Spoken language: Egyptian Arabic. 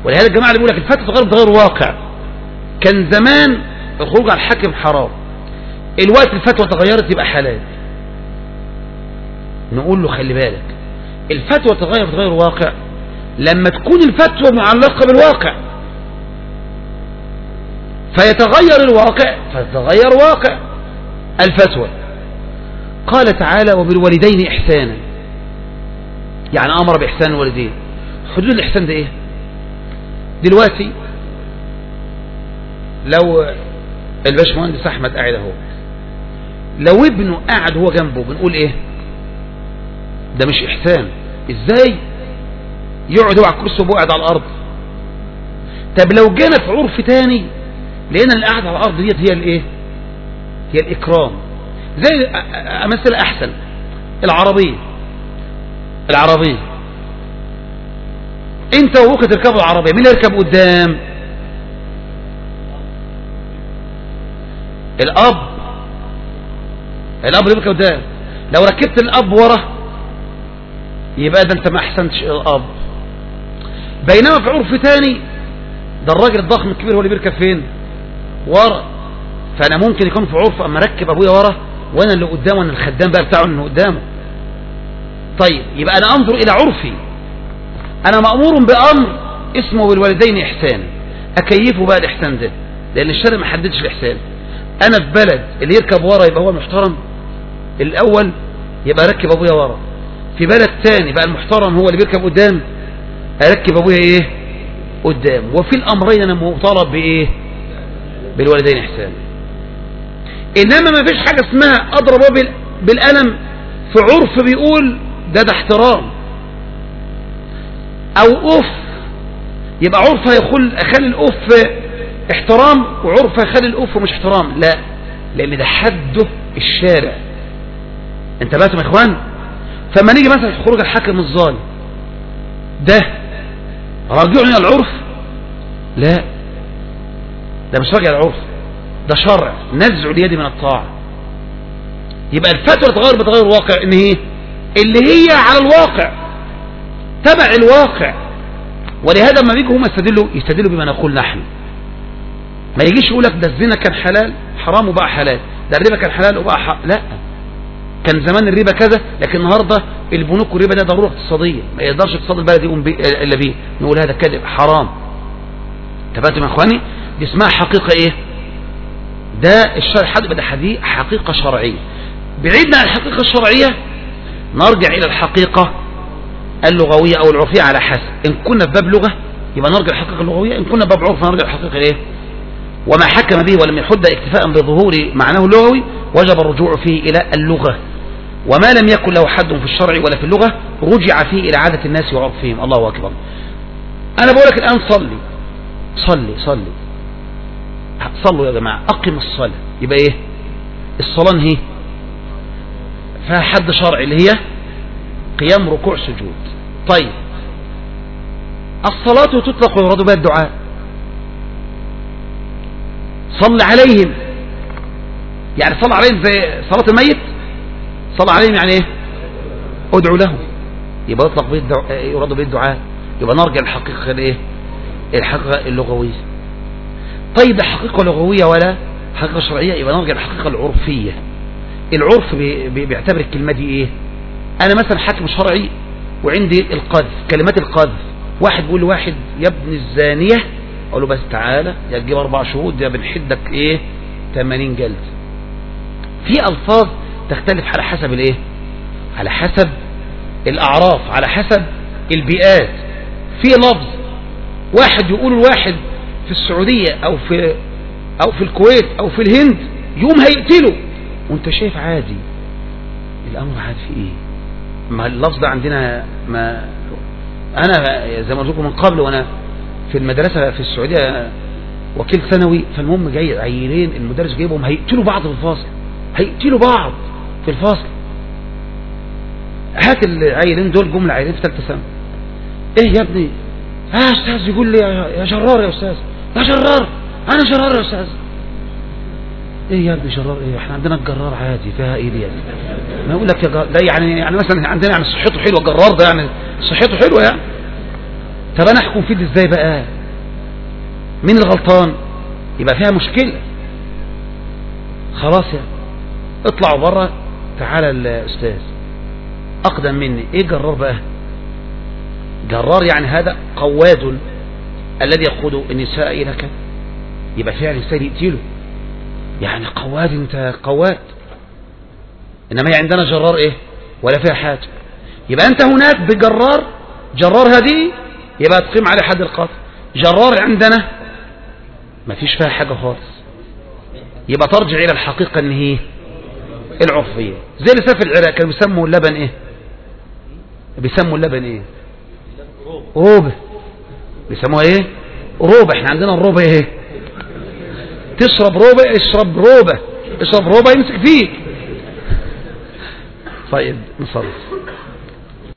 ولهذا الجماعة اللي بيقول لك الفتوى تغير بتغير واقع كان زمان الخروج على الحاكم حرام الوقت الفتوى تغيرت يبقى حلال نقول له خلي بالك الفتوى تغير بتغير واقع لما تكون الفتوى معلقة بالواقع فيتغير الواقع فيتغير واقع الفتوى قال تعالى وبالوالدين إحسانا يعني أمر بإحسان الوالدين حدود الإحسان ده إيه دلوقتي لو الباشمهندس أحمد قاعد أهو لو ابنه قاعد هو جنبه بنقول إيه ده مش إحسان إزاي يقعد هو على الكرسي وهو قاعد على الأرض طب لو جينا في عرف تاني لقينا اللي قاعد على الأرض ديت هي الإيه هي الإكرام زي مثل أحسن العربية العربية انت وابوك تركبوا العربية مين يركب قدام الاب الاب اللي يركب قدام لو ركبت الاب ورا يبقى ده انت ما احسنتش الاب بينما في عرف تاني ده الراجل الضخم الكبير هو اللي بيركب فين ورا فانا ممكن يكون في عرف اما ركب ابويا ورا وانا اللي قدامه انا الخدام بقى بتاعه انه قدامه طيب يبقى انا انظر الى عرفي انا مأمور بامر اسمه بالوالدين احسان اكيفه بقى الاحسان ده لان الشرع ما حددش الاحسان انا في بلد اللي يركب ورا يبقى هو المحترم الاول يبقى ركب ابويا ورا في بلد تاني بقى المحترم هو اللي بيركب قدام اركب ابويا ايه قدام وفي الامرين انا مطالب بايه بالوالدين احسان انما ما فيش حاجة اسمها اضرب بالقلم في عرف بيقول ده ده احترام او اف يبقى عرف هيخل اخلي الاف احترام وعرف هيخلي الاف مش احترام لا لان ده حده الشارع انت بقى يا اخوان فما نيجي مثلا في خروج الحاكم الظالم ده راجعني العرف لا ده مش راجع العرف ده شرع نزع اليد من الطاعة يبقى الفتوى تغير بتغير الواقع ان هي اللي هي على الواقع تبع الواقع ولهذا لما بيجوا هم يستدلوا يستدلوا بما نقول نحن ما يجيش يقول لك ده الزنا كان حلال حرام وبقى حلال ده الربا كان حلال وبقى حق لا كان زمان الربا كذا لكن النهارده البنوك والربا ده ضروره اقتصاديه ما يقدرش اقتصاد البلد يقوم بيه الا بيه نقول هذا كذب حرام تبعتم يا اخواني دي اسمها حقيقه ايه ده الشرع حد ده حديث حقيقه شرعيه بعيدنا عن الحقيقه الشرعيه نرجع الى الحقيقه اللغويه او العرفيه على حسب ان كنا في باب لغه يبقى نرجع للحقيقه اللغويه ان كنا في باب عرف نرجع للحقيقه ايه وما حكم به ولم يحد اكتفاء بظهور معناه اللغوي وجب الرجوع فيه إلى اللغة وما لم يكن له حد في الشرع ولا في اللغة رجع فيه إلى عادة الناس وعرفهم الله أكبر أنا بقول لك الآن صلي صلي صلي صلوا يا جماعة أقم الصلاة يبقى إيه الصلاة هي فيها حد شرعي اللي هي قيام ركوع سجود طيب الصلاة تطلق ويراد بها الدعاء صل عليهم يعني صل عليهم زي صلاة الميت صل عليهم يعني ايه ادعو لهم يبقى يطلق به الدعاء يراد به الدعاء يبقى نرجع الحقيقة الايه الحقيقة اللغوية طيب الحقيقة لغوية ولا حقيقة شرعية يبقى نرجع الحقيقة العرفية العرف بي بي بيعتبر الكلمة دي ايه انا مثلا حاكم شرعي وعندي القذف كلمات القذف واحد بيقول لواحد يا ابن الزانية اقول له بس تعالى يا تجيب اربع شهود يا بنحدك ايه 80 جلد في الفاظ تختلف على حسب الايه على حسب الاعراف على حسب البيئات في لفظ واحد يقول الواحد في السعودية او في او في الكويت او في الهند يوم هيقتله وانت شايف عادي الامر عادي في ايه ما اللفظ ده عندنا ما انا زي ما قلت لكم من قبل وانا في المدرسة في السعودية وكيل ثانوي فالمهم جاي عيلين المدرس جايبهم هيقتلوا بعض في الفصل هيقتلوا بعض في الفصل هات العيلين دول جم العيلين في ثالثه سنه ايه يا ابني اه يا استاذ يقول لي يا جرار يا استاذ يا جرار انا جرار يا استاذ ايه يا ابني جرار ايه احنا عندنا الجرار عادي فيها ايه دي ما يقول لك يا جرار ده يعني يعني مثلا عندنا يعني صحته حلوه الجرار ده يعني صحته حلوه يعني طب انا احكم فيه ازاي بقى مين الغلطان يبقى فيها مشكلة خلاص يا اطلعوا بره تعالى الاستاذ اقدم مني ايه جرار بقى جرار يعني هذا قواد الذي يقود النساء الى كذا يبقى فعلا الانسان يقتله يعني قواد انت قواد انما هي عندنا جرار ايه ولا فيها حاجة يبقى انت هناك بجرار جرار هذه يبقى تقيم عليه حد القتل جرار عندنا ما فيش فيها حاجة خالص يبقى ترجع الى الحقيقة ان هي العرفية زي اللي في العراق كانوا بيسموا اللبن ايه بيسموا اللبن ايه روبة بيسموها ايه روبة احنا عندنا الروبة ايه تشرب روبة اشرب روبة اشرب روبة يمسك فيك طيب نصلي